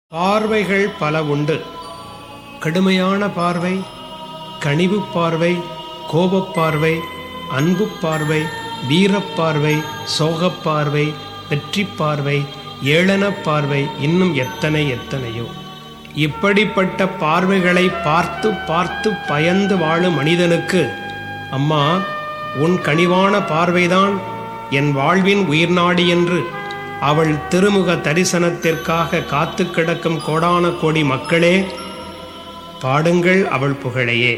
பார்வைகள் பல உண்டு கடுமையான பார்வை கனிவுப் பார்வை கோபப் பார்வை அன்புப் பார்வை வீரப் பார்வை சோகப் பார்வை வெற்றிப் பார்வை ஏளனப் பார்வை இன்னும் எத்தனை எத்தனையோ இப்படிப்பட்ட பார்வைகளை பார்த்து பார்த்து பயந்து வாழும் மனிதனுக்கு அம்மா உன் கனிவான பார்வைதான் என் வாழ்வின் உயிர்நாடி என்று அவள் திருமுக தரிசனத்திற்காக காத்து கிடக்கும் கோடான கோடி மக்களே பாடுங்கள் அவள் புகழையே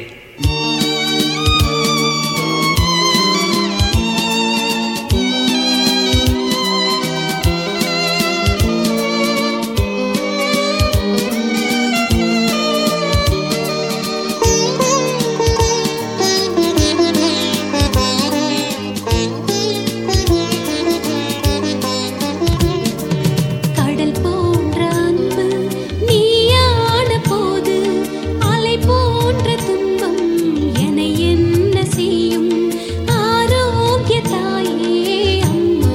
கடல் போன்ற அன்பு நீயான போது அலை போன்ற துன்பம் என்னை என்ன செய்யும் ஆரோக்கிய தாயே அம்மா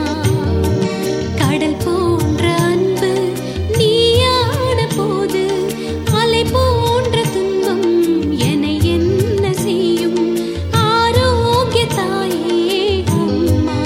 கடல் போன்ற அன்பு நீயான போது அலை போன்ற துன்பம் என்னை என்ன செய்யும் ஆரோக்கிய தாயே அம்மா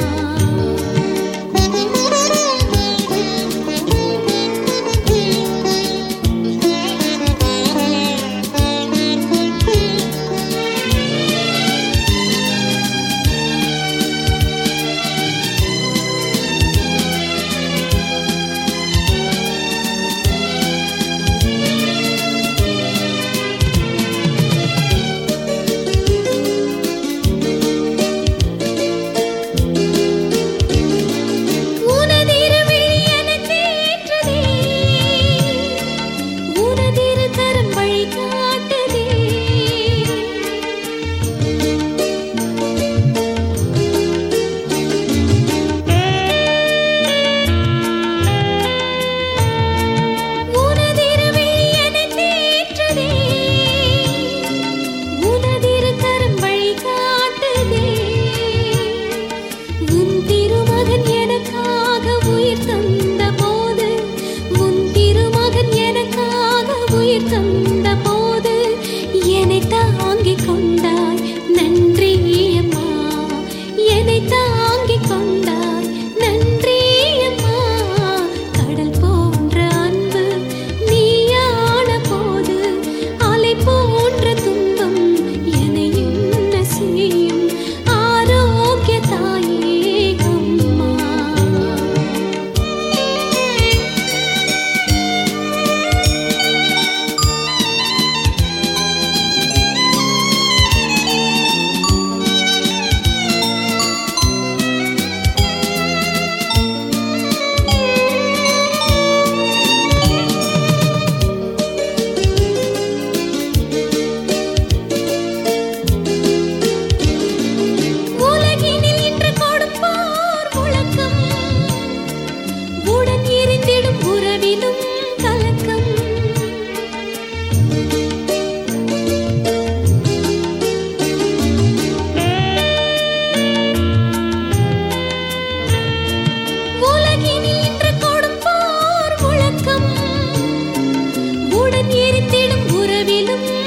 உனதிருவிழி எனக்கு ஏற்றதே உனதிரு கரம் வழி காட்டுதே உனதிருவிழி எனக்கு ஏற்றதே உனதிரு கரம் வழி காட்டுதே உன் திருமகன் எனக்காக உயிர் தந்த போது உன் திருமகன் எனக்காக உயிர் தந்த போது என்னை தாங்கிக் கொண்டாய் நன்றி அம்மா என்னை தாங்கிக் கொண்டாய் நன்றி அம்மா கடல் போன்ற அன்பு நீயான போது அலை போன்ற துன்பம் என்னை என்ன செய்யும் ஆரோக்கிய தாயே அம்மா உலகினில் இன்று கொடுப்பார் முழக்கம் உடன் எரிந்திடும் உறவிலும் கலக்கம் உலகினில் இன்று கொடுப்பார் முழக்கம் உடன் எரிந்திடும் உறவிலும்